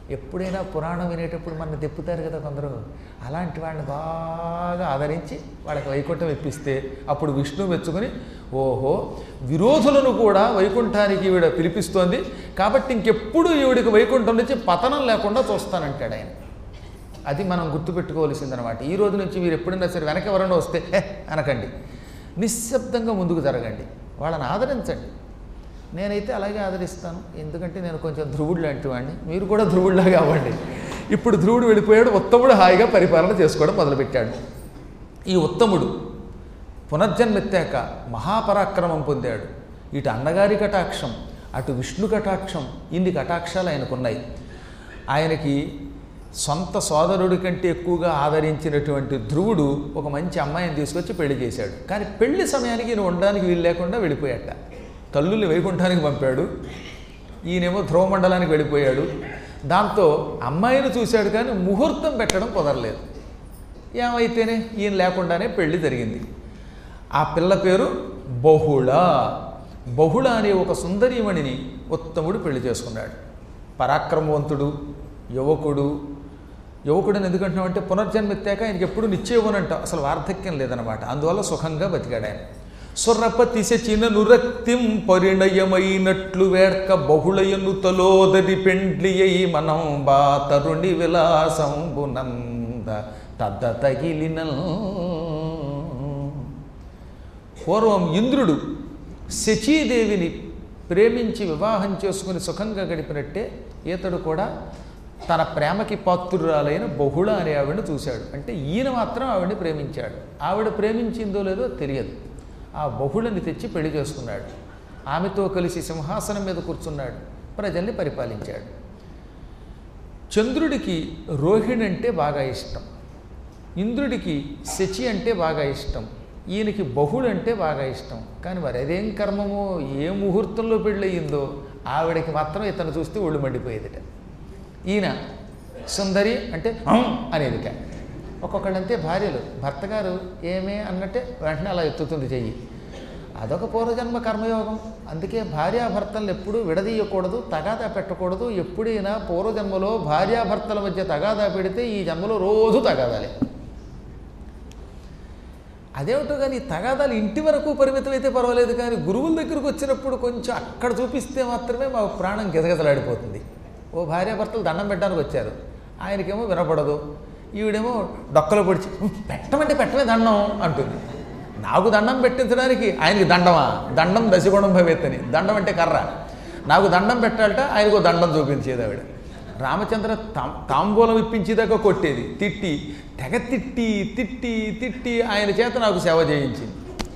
ఎప్పుడైనా పురాణం వినేటప్పుడు మన తిప్పుతారు కదా కొందరు అలాంటి వాళ్ళని బాగా ఆదరించి వాళ్ళకి వైకుంఠం ఇప్పిస్తే అప్పుడు విష్ణు మెచ్చుకొని ఓహో విరోధులను కూడా వైకుంఠానికి ఈవిడ పిలిపిస్తోంది కాబట్టి ఇంకెప్పుడు ఈవిడికి వైకుంఠం నుంచి పతనం లేకుండా చూస్తానంటాడు ఆయన అది మనం గుర్తుపెట్టుకోవాల్సిందనమాట ఈ రోజు నుంచి మీరు ఎప్పుడైనా సరే వెనక ఎవరైనా వస్తే హే అనకండి నిశ్శబ్దంగా ముందుకు జరగండి వాళ్ళని ఆదరించండి నేనైతే అలాగే ఆదరిస్తాను ఎందుకంటే నేను కొంచెం ధ్రువుడు లాంటి వాడిని మీరు కూడా ధ్రువుడిలాగా అవ్వండి ఇప్పుడు ధ్రువుడు వెళ్ళిపోయాడు ఉత్తముడు హాయిగా పరిపాలన చేసుకోవడం మొదలుపెట్టాడు ఈ ఉత్తముడు పునర్జన్మెత్తాక మహాపరాక్రమం పొందాడు ఇటు అన్నగారి కటాక్షం అటు విష్ణు కటాక్షం ఇన్ని కటాక్షాలు ఆయనకున్నాయి ఆయనకి సొంత సోదరుడి కంటే ఎక్కువగా ఆదరించినటువంటి ధ్రువుడు ఒక మంచి అమ్మాయిని తీసుకొచ్చి పెళ్లి చేశాడు కానీ పెళ్లి సమయానికి ఈయన ఉండడానికి వీలు లేకుండా వెళ్ళిపోయాట తల్లుల్ని వైకుంఠానికి పంపాడు ఈయనేమో ధ్రువ మండలానికి వెళ్ళిపోయాడు దాంతో అమ్మాయిని చూశాడు కానీ ముహూర్తం పెట్టడం కుదరలేదు ఏమైతేనే ఈయన లేకుండానే పెళ్లి జరిగింది ఆ పిల్ల పేరు బహుళ బహుళ అనే ఒక సుందరీమణిని ఉత్తముడు పెళ్లి చేసుకున్నాడు పరాక్రమవంతుడు యువకుడు యువకుడిని ఎందుకంటున్నామంటే పునర్జన్మ ఎత్తాక ఆయనకి ఎప్పుడు నిశ్చయవనంట అసలు వార్ధక్యం లేదనమాట అందువల్ల సుఖంగా బతికాడు ఆయన సురపతి శచిన నురక్తిం పరిణయమైనట్లు వేర్క బహుళయను తలోదరి పెండ్లి అయి మనం బా తరుణి విలాసంబునంద తద్ద తగిలినల్ పూర్వం ఇంద్రుడు శచీదేవిని ప్రేమించి వివాహం చేసుకుని సుఖంగా గడిపినట్టే ఈతడు కూడా తన ప్రేమకి పాత్రురాలైన బహుళ అనే ఆవిడని చూశాడు అంటే ఈయన మాత్రం ఆవిడని ప్రేమించాడు ఆవిడ ప్రేమించిందో లేదో తెలియదు ఆ బహుళని తెచ్చి పెళ్లి చేసుకున్నాడు ఆమెతో కలిసి సింహాసనం మీద కూర్చున్నాడు ప్రజల్ని పరిపాలించాడు చంద్రుడికి రోహిణి అంటే బాగా ఇష్టం ఇంద్రుడికి శచి అంటే బాగా ఇష్టం ఈయనకి బహుడు అంటే బాగా ఇష్టం కానీ మరి అదేం కర్మమో ఏ ముహూర్తంలో పెళ్ళయిందో ఆవిడకి మాత్రం ఇతను చూస్తే ఒళ్ళు మండిపోయేదిట ఈయన సుందరి అంటే "హం" అనేదిట ఒక్కొక్కళ్ళంతే భార్యలు భర్త గారు ఏమే అన్నట్టే వెంటనే అలా ఎత్తుతుంది చెయ్యి అదొక పూర్వజన్మ కర్మయోగం అందుకే భార్యాభర్తలను ఎప్పుడూ విడదీయకూడదు తగాదా పెట్టకూడదు ఎప్పుడైనా పూర్వజన్మలో భార్యాభర్తల మధ్య తగాదా పెడితే ఈ జన్మలో రోజు తగాదాలే అదేమిటో కానీ ఈ తగాదాలు ఇంటి వరకు పరిమితం అయితే పర్వాలేదు కానీ గురువుల దగ్గరకు వచ్చినప్పుడు కొంచెం అక్కడ చూపిస్తే మాత్రమే మా ప్రాణం గిజగిజలాడిపోతుంది ఓ భార్యాభర్తలు దండం పెట్టడానికి వచ్చారు ఆయనకేమో వినపడదు ఈవిడేమో డొక్కలు పొడిచి "ఉం, పెట్టమంటే పెట్టమే దండం అంటుంది నాకు దండం పెట్టించడానికి ఆయనకి దండమా దండం దశగుణం భవేత్తని దండం అంటే కర్ర నాకు దండం పెట్టాలట ఆయనకు దండం చూపించేది ఆవిడ రామచంద్ర తాం తాంబూలం ఇప్పించేదాకా కొట్టేది తిట్టి తెగ తిట్టి తిట్టి తిట్టి ఆయన చేత నాకు సేవ చేయించింది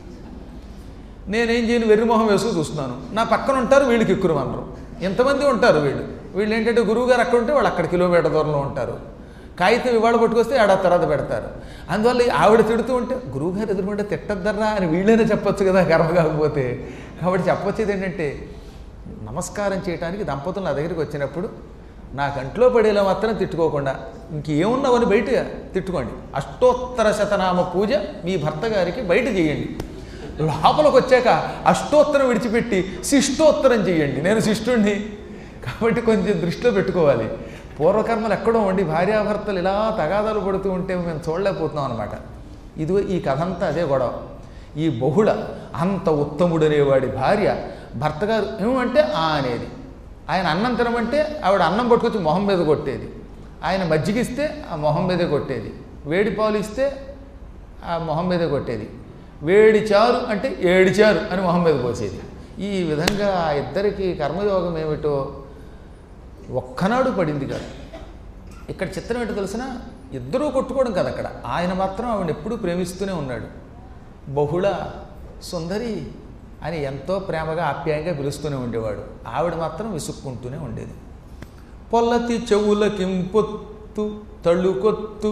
నేనేం చేయను వెర్రిమొహం వేసుకు చూస్తున్నాను నా పక్కన ఉంటారు వీళ్ళకి ఎక్కురు అనరు ఎంతమంది ఉంటారు వీళ్ళు వీళ్ళు ఏంటంటే గురువుగారు అక్కడ ఉంటే వాళ్ళు అక్కడ కిలోమీటర్ దూరంలో ఉంటారు కాగితం ఇవాళ పట్టుకొస్తే ఏడాది తర్వాత పెడతారు అందువల్ల ఈ ఆవిడ తిడుతూ ఉంటే గురువుగారు ఎదురుకుంటే తిట్టద్దర్రా అని వీళ్ళైనా చెప్పొచ్చు కదా కర్మ కాకపోతే కాబట్టి చెప్పొచ్చేది ఏంటంటే నమస్కారం చేయడానికి దంపతులు నా దగ్గరికి వచ్చినప్పుడు నా కంట్లో పడేలా మాత్రం తిట్టుకోకుండా ఇంకేమున్నావని బయట తిట్టుకోండి అష్టోత్తర శతనామ పూజ మీ భర్త గారికి బయట చేయండి లోపలికి వచ్చాక అష్టోత్తరం విడిచిపెట్టి శిష్టోత్తరం చేయండి నేను శిష్టుణ్ణి కాబట్టి కొంచెం దృష్టిలో పెట్టుకోవాలి పూర్వకర్మలు ఎక్కడో ఉండి భార్యాభర్తలు ఇలా తగాదాలు పడుతూ ఉంటే మేము చూడలేకపోతున్నాం అనమాట ఇదిగో ఈ కథ అంతా అదే గొడవ ఈ బహుళ అంత ఉత్తముడనేవాడి భార్య భర్త గారు ఏమంటే ఆ అనేది ఆయన అన్నం తినమంటే ఆవిడ అన్నం పట్టుకొచ్చి మొహం మీద కొట్టేది ఆయన మజ్జిగిస్తే ఆ మొహం మీదే కొట్టేది వేడి పాలు ఇస్తే ఆ మొహం మీదే కొట్టేది వేడి చారు అంటే ఏడి చారు అని మొహం మీద పోసేది ఈ విధంగా ఆ ఇద్దరికి కర్మయోగం ఏమిటో ఒక్కనాడు పడింది కాదు ఇక్కడ చిత్రం ఏంటో తెలిసిన ఇద్దరూ కొట్టుకోవడం కదా అక్కడ ఆయన మాత్రం ఆవిడ ఎప్పుడూ ప్రేమిస్తూనే ఉన్నాడు బహుళ సుందరి అని ఎంతో ప్రేమగా ఆప్యాయంగా పిలుస్తూనే ఉండేవాడు ఆవిడ మాత్రం విసుక్కుంటూనే ఉండేది పొల్లతి చెవులకింపొత్తు తళుకొత్తు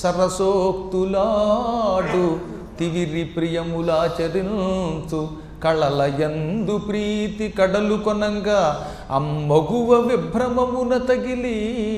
సరసోక్తులాడు తివిరి ప్రియములాచరించు కళల యందు ప్రీతి కడలు కొనంగా అమ్మగువ విభ్రమమున తగిలి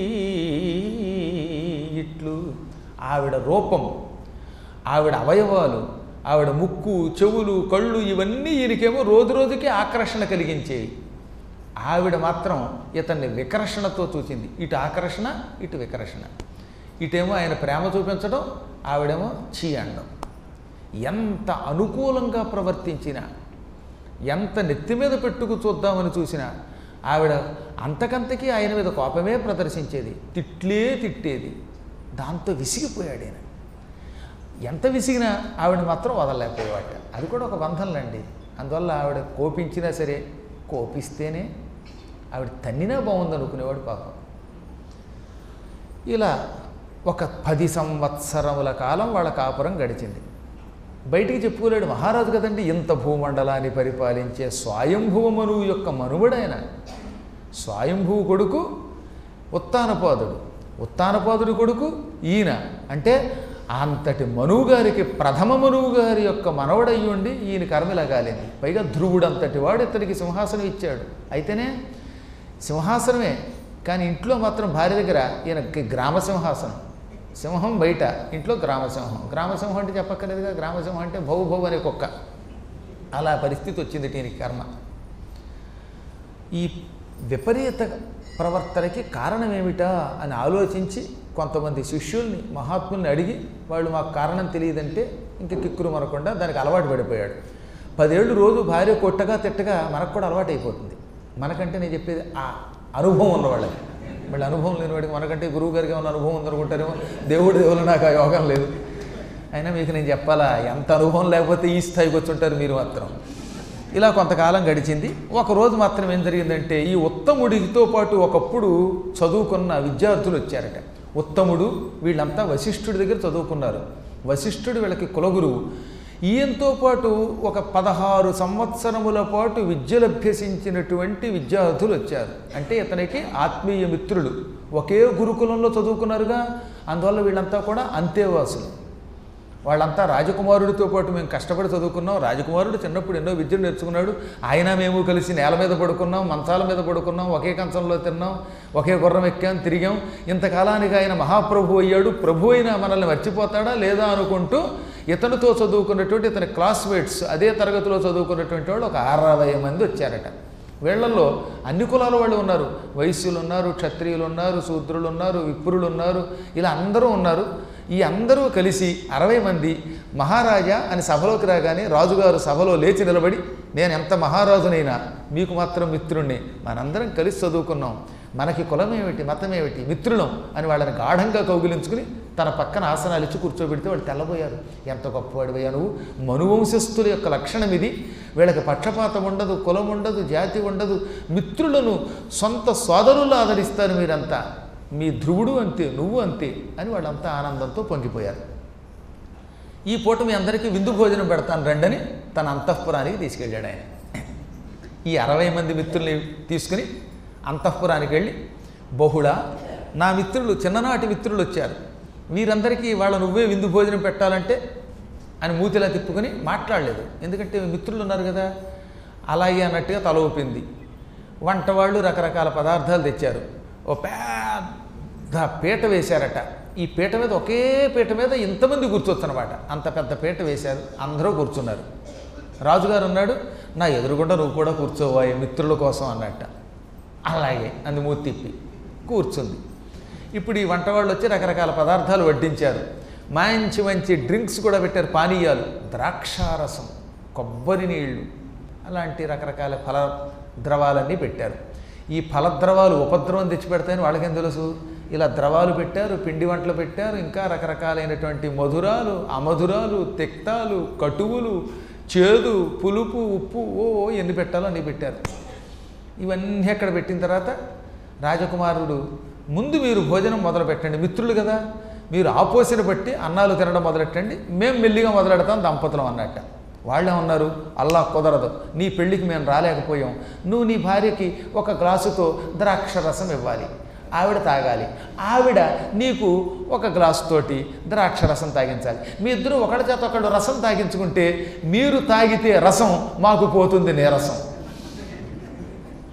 ఇట్లు ఆవిడ రూపం ఆవిడ అవయవాలు ఆవిడ ముక్కు చెవులు కళ్ళు ఇవన్నీ ఈయనకేమో రోజు రోజుకి ఆకర్షణ కలిగించేవి ఆవిడ మాత్రం ఇతన్ని వికర్షణతో చూసింది ఇటు ఆకర్షణ ఇటు వికర్షణ ఇటేమో ఆయన ప్రేమ చూపించడం ఆవిడేమో చీ అనడం ఎంత అనుకూలంగా ప్రవర్తించినా ఎంత నెత్తి మీద పెట్టుకు చూద్దామని చూసినా ఆవిడ అంతకంతకీ ఆయన మీద కోపమే ప్రదర్శించేది తిట్లే తిట్టేది దాంతో విసిగిపోయాడు ఆయన ఎంత విసిగినా ఆవిడ మాత్రం వదలలేకపోయేవాట అది కూడా ఒక బంధంలండి అందువల్ల ఆవిడ కోపించినా సరే కోపిస్తేనే ఆవిడ తన్నినా బాగుంది అనుకునేవాడు పాపం ఇలా ఒక పది సంవత్సరముల కాలం వాళ్ళ కాపురం గడిచింది బయటికి చెప్పుకోలేడు మహారాజు కదండి ఇంత భూమండలాన్ని పరిపాలించే స్వయంభువ మనువు యొక్క మనువడైన స్వయంభువు కొడుకు ఉత్తానపాదుడు ఉత్తానపాదుడి కొడుకు ఈయన అంటే అంతటి మనువు గారికి ప్రథమ మనువు గారి యొక్క మనవడయ్యి ఉండి ఈయన కర్మలగాలింది పైగా ధ్రువుడు అంతటి వాడు ఇతనికి సింహాసనం ఇచ్చాడు అయితేనే సింహాసనమే కానీ ఇంట్లో మాత్రం భార్య దగ్గర ఈయనకి గ్రామ సింహాసనం సింహం బయట ఇంట్లో గ్రామసింహం గ్రామసింహం అంటే చెప్పక్కర్లేదుగా గ్రామసింహం అంటే భౌ భౌ అనే కుక్క అలా పరిస్థితి వచ్చింది దీనికి కర్మ ఈ విపరీత ప్రవర్తనకి కారణం ఏమిటా అని ఆలోచించి కొంతమంది శిష్యుల్ని మహాత్ముల్ని అడిగి వాళ్ళు మాకు కారణం తెలియదంటే ఇంక కిక్కురు మనకుండా దానికి అలవాటు పడిపోయాడు పదేళ్ళు రోజు భార్య కొట్టగా తిట్టగా మనకు కూడా అలవాటు అయిపోతుంది మనకంటే నేను చెప్పేది ఆ అనుభవం ఉన్న వాళ్ళకి మళ్ళీ అనుభవం లేని వాడికి మనకంటే గురువు గారికి ఏమైనా అనుభవం ఉందనుకుంటారేమో దేవుడి దేవుడు నాకు ఆ యోగం లేదు అయినా మీకు నేను చెప్పాలా ఎంత అనుభవం లేకపోతే ఈ స్థాయికి వచ్చి ఉంటారు మీరు మాత్రం ఇలా కొంతకాలం గడిచింది ఒకరోజు మాత్రం ఏం జరిగిందంటే ఈ ఉత్తముడితో పాటు ఒకప్పుడు చదువుకున్న విద్యార్థులు వచ్చారట ఉత్తముడు వీళ్ళంతా వశిష్ఠుడి దగ్గర చదువుకున్నారు వశిష్ఠుడు వీళ్ళకి కులగురువు ఈయంతో పాటు ఒక పదహారు సంవత్సరముల పాటు విద్యలు అభ్యసించినటువంటి విద్యార్థులు వచ్చారు అంటే ఇతనికి ఆత్మీయ మిత్రులు ఒకే గురుకులంలో చదువుకున్నారుగా అందువల్ల వీళ్ళంతా కూడా అంతేవాసులు వాళ్ళంతా రాజకుమారుడితో పాటు మేము కష్టపడి చదువుకున్నాం రాజకుమారుడు చిన్నప్పుడు ఎన్నో విద్యలు నేర్చుకున్నాడు ఆయన మేము కలిసి నేల మీద పడుకున్నాం మంచాల మీద పడుకున్నాం ఒకే కంచంలో తిన్నాం ఒకే గుర్రం ఎక్కాం తిరిగాం ఇంతకాలానికి ఆయన మహాప్రభు అయ్యాడు ప్రభు అయినా మనల్ని మర్చిపోతాడా లేదా అనుకుంటూ ఇతనితో చదువుకున్నటువంటి ఇతని క్లాస్మేట్స్ అదే తరగతిలో చదువుకున్నటువంటి వాళ్ళు ఒక అరవై మంది వచ్చారట వీళ్ళల్లో అన్ని కులాల వాళ్ళు ఉన్నారు వైశ్యులు ఉన్నారు క్షత్రియులు ఉన్నారు శూద్రులు ఉన్నారు విప్రులు ఉన్నారు ఇలా అందరూ ఉన్నారు ఈ అందరూ కలిసి అరవై మంది మహారాజా అని సభలోకి రాగానే రాజుగారు సభలో లేచి నిలబడి నేను ఎంత మహారాజునైనా మీకు మాత్రం మిత్రుణ్ణి మనందరం కలిసి చదువుకున్నాం మనకి కులం ఏమిటి మతం ఏమిటి మిత్రులం అని వాళ్ళని గాఢంగా కౌగిలించుకుని తన పక్కన ఆసనాలు ఇచ్చి కూర్చోబెడితే వాళ్ళు తెల్లబోయారు ఎంత గొప్పవాడివయ్యా నువ్వు మనువంశస్థుల యొక్క లక్షణం ఇది వీళ్ళకి పక్షపాతం ఉండదు కులం ఉండదు జాతి ఉండదు మిత్రులను సొంత సోదరులు ఆదరిస్తారు మీరంతా మీ ధ్రువుడు అంతే నువ్వు అంతే అని వాళ్ళంతా ఆనందంతో పొంగిపోయారు ఈ పూట మీ అందరికీ విందు భోజనం పెడతాను రండని తన అంతఃపురానికి తీసుకెళ్ళాడు ఆయన ఈ అరవై మంది మిత్రుల్ని తీసుకుని అంతఃపురానికి వెళ్ళి బహుళ నా మిత్రులు చిన్ననాటి మిత్రులు వచ్చారు వీరందరికీ వాళ్ళ నువ్వే విందు భోజనం పెట్టాలంటే అని మూతిలా తిప్పుకొని మాట్లాడలేదు ఎందుకంటే మిత్రులు ఉన్నారు కదా అలాగే అన్నట్టుగా తల ఊపింది వంట వాళ్ళు రకరకాల పదార్థాలు తెచ్చారు ఓ పెద్ద పీట వేశారట ఈ పీట మీద ఒకే పీట మీద ఇంతమంది కూర్చోవచ్చు అనమాట అంత పెద్ద పీట వేశారు అందరూ కూర్చున్నారు రాజుగారు అన్నాడు నా ఎదురుగుండా నువ్వు కూడా కూర్చోవాయి మిత్రుల కోసం అన్నట్ట అలాగే అందు మూతి తిప్పి కూర్చుంది ఇప్పుడు ఈ వంట వాళ్ళు వచ్చి రకరకాల పదార్థాలు వడ్డించారు మంచి మంచి డ్రింక్స్ కూడా పెట్టారు పానీయాలు ద్రాక్షారసం కొబ్బరి నీళ్ళు అలాంటి రకరకాల ఫల ద్రవాలన్నీ పెట్టారు ఈ ఫలద్రవాలు ఉపద్రవం తెచ్చి పెడతాయని వాళ్ళకేం తెలుసు ఇలా ద్రవాలు పెట్టారు పిండి వంటలు పెట్టారు ఇంకా రకరకాలైనటువంటి మధురాలు అమధురాలు తిక్తాలు కటువులు చేదు పులుపు ఉప్పు ఓ ఓ ఎన్ని పెట్టాలో అన్ని పెట్టారు ఇవన్నీ అక్కడ పెట్టిన తర్వాత రాజకుమారుడు ముందు మీరు భోజనం మొదలు పెట్టండి మిత్రులు కదా మీరు ఆపోసిన బట్టి అన్నాలు తినడం మొదలెట్టండి మేము మెల్లిగా మొదలెడతాం దంపతులం అన్నట్ట వాళ్ళే ఉన్నారు అల్లా కుదరదు నీ పెళ్ళికి మేము రాలేకపోయాం నువ్వు నీ భార్యకి ఒక గ్లాసుతో ద్రాక్ష రసం ఇవ్వాలి ఆవిడ తాగాలి ఆవిడ నీకు ఒక గ్లాసు తోటి ద్రాక్ష రసం తాగించాలి మీ ఇద్దరు ఒకళ్ళ చేత ఒకళ్ళు రసం తాగించుకుంటే మీరు తాగితే రసం మాకు పోతుంది నీరసం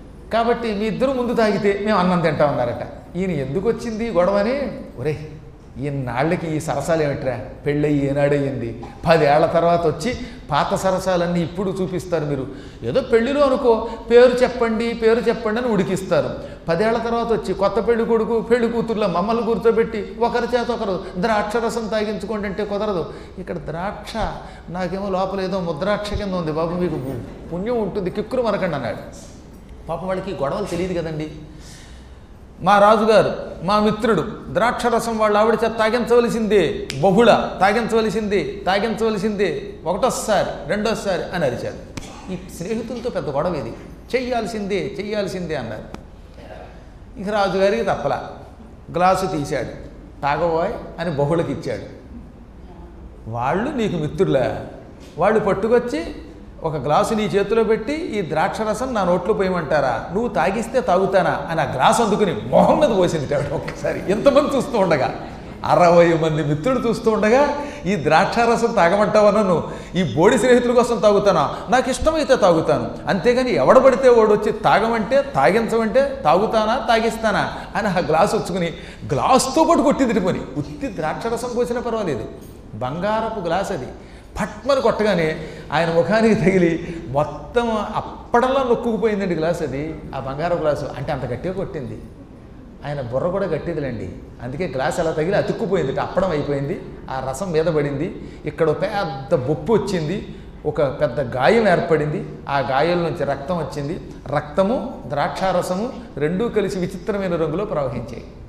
కాబట్టి మీ ఇద్దరు ముందు తాగితే మేము అన్నం తింటామన్నారట ఈయన ఎందుకు వచ్చింది గొడవని ఒరే ఈనాళ్ళకి ఈ సరసాలు ఏమిట్రా పెళ్ళయి ఏనాడయ్యింది పదేళ్ల తర్వాత వచ్చి పాత సరసాలన్నీ ఇప్పుడు చూపిస్తారు మీరు ఏదో పెళ్ళిలో అనుకో పేరు చెప్పండి పేరు చెప్పండి అని ఉడికిస్తారు పదేళ్ల తర్వాత వచ్చి కొత్త పెళ్లి కొడుకు పెళ్లి కూతుర్ల మమ్మల్ని కూర్చోబెట్టి ఒకరి చేత ఒకరు ద్రాక్షరసం తాగించుకోండి అంటే కుదరదు ఇక్కడ ద్రాక్ష నాకేమో లోపల ఏదో ముద్రాక్ష కింద ఉంది బాబు మీకు పుణ్యం ఉంటుంది కిక్కురు మనకండి అన్నాడు పాపం వాళ్ళకి గొడవలు తెలియదు కదండి మా రాజుగారు మా మిత్రుడు ద్రాక్షరసం వాళ్ళ ఆవిడ చేత తాగించవలసిందే బహుళ తాగించవలసిందే తాగించవలసిందే ఒకటోసారి రెండోసారి అని అరిచారు ఈ స్నేహితులతో పెద్ద గొడవ ఇది చెయ్యాల్సిందే చెయ్యాల్సిందే అన్నారు ఇక రాజుగారికి తప్పలా గ్లాసు తీశాడు తాగబోయ్ అని బహుళకి ఇచ్చాడు వాళ్ళు నీకు మిత్రులే వాళ్ళు పట్టుకొచ్చి ఒక గ్లాసు నీ చేతిలో పెట్టి ఈ ద్రాక్షరసం నా నోట్లో పోయమంటారా నువ్వు తాగిస్తే తాగుతానా అని ఆ గ్లాసు అందుకుని మొహం మీద పోసింది ఆవిడ ఒక్కసారి ఎంతమంది చూస్తూ ఉండగా అరవై మంది మిత్రులు చూస్తూ ఉండగా ఈ ద్రాక్షారసం తాగమంటావా నన్ను ఈ బోడి స్నేహితుల కోసం తాగుతానా నాకు ఇష్టమైతే తాగుతాను అంతేగాని ఎవడబడితే వాడు వచ్చి తాగమంటే తాగించమంటే తాగుతానా తాగిస్తానా అని ఆ గ్లాసు వచ్చుకుని గ్లాసుతో పాటు కొట్టింది పని ఉత్తి ద్రాక్షరసం పోసినా పర్వాలేదు బంగారపు గ్లాస్ అది పట్మని కొట్టగానే ఆయన ముఖానికి తగిలి మొత్తం అప్పడంలో నొక్కుకుపోయిందండి గ్లాస్ అది ఆ బంగారం గ్లాసు అంటే అంత గట్టిగా కొట్టింది ఆయన బుర్ర కూడా గట్టిదిలేండి అందుకే గ్లాస్ అలా తగిలి అతుక్కుపోయింది అప్పడం అయిపోయింది ఆ రసం మీద పడింది ఇక్కడ ఒక పెద్ద బొప్పు వచ్చింది ఒక పెద్ద గాయం ఏర్పడింది ఆ గాయం నుంచి రక్తం వచ్చింది రక్తము ద్రాక్షారసము రెండూ కలిసి విచిత్రమైన రంగులో ప్రవహించాయి